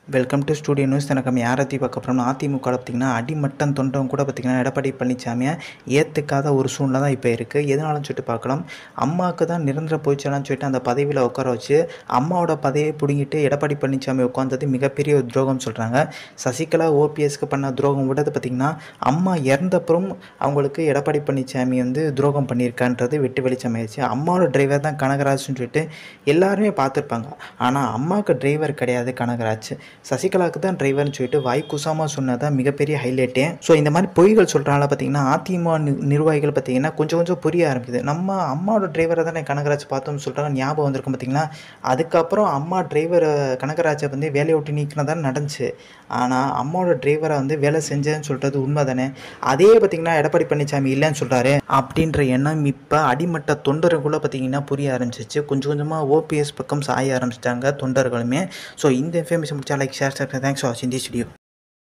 welcome to studio news எனக்கு நம்ம யாரை பற்றி பார்க்க போகிறோம்னா அதிமுக பார்த்திங்கன்னா அடிமட்டம் தொண்டவங்க கூட பார்த்திங்கன்னா எடப்பாடி பழனிசாமியை ஏற்றுக்காத ஒரு சூழ்நிலை தான் இப்போ இருக்குது எதனாலும் சொல்லிட்டு பார்க்கலாம் அம்மாவுக்கு தான் நிரந்தர போயிடுச்சான்னு சொல்லிட்டு அந்த பதவியில் உட்கார வச்சு அம்மாவோட பதவியை பிடுங்கிட்டு எடப்பாடி பழனிசாமி உட்காந்தது மிகப்பெரிய ஒரு துரோகம் சொல்கிறாங்க சசிகலா ஓபிஎஸ்க்கு பண்ண துரோகம் விடது பார்த்திங்கன்னா அம்மா இறந்தப்புறம் அவங்களுக்கு எடப்பாடி பழனிசாமி வந்து துரோகம் பண்ணியிருக்கான்றது வெட்டு வெளிச்சமாயிடுச்சு அம்மாவோட டிரைவர் தான் கனகராஜ்னு சொல்லிட்டு எல்லாருமே பார்த்துருப்பாங்க ஆனால் அம்மாவுக்கு டிரைவர் கிடையாது கனகராஜ் சசிகலாவுக்கு தான் டிரைவர்னு சொல்லிட்டு வாய் குசாமல் சொன்னதான் மிகப்பெரிய ஹைலைட்டே ஸோ இந்த மாதிரி பொய்கள் சொல்கிறனால பார்த்தீங்கன்னா அதிமுக நி- நிர்வாகிகள் பார்த்தீங்கன்னா கொஞ்சம் கொஞ்சம் புரிய ஆரம்பிக்குது நம்ம அம்மாவோட டிரைவரை தானே கனகராஜ் பார்த்தோம்னு சொல்கிறாங்க ஞாபகம் வந்திருக்கும் பார்த்தீங்களா அதுக்கப்புறம் அம்மா டிரைவர் கனகராஜை வந்து வேலையை விட்டு நீக்கினதான் நடந்துச்சு ஆனால் அம்மாவோட டிரைவரை வந்து வேலை செஞ்சேன்னு சொல்கிறது உண்மை தானே அதே பார்த்தீங்கன்னா எடப்பாடி பழனிசாமி இல்லைன்னு சொல்கிறாரு அப்படின்ற எண்ணம் இப்போ அடிமட்ட தொண்டர்களுக்குள்ள பார்த்தீங்கன்னா புரிய ஆரம்பிச்சிச்சு கொஞ்சம் கொஞ்சமாக ஓபிஎஸ் பக்கம் சாய ஆரம்பிச்சிட்டாங்க தொண்டர்களுமே ஸோ இந்த இன்ஃபர்மேஷன் முடிச்சா லைக் ஷேர் தேங்க்ஸ் ஃபார் வாட்சிங் தி வீடியோ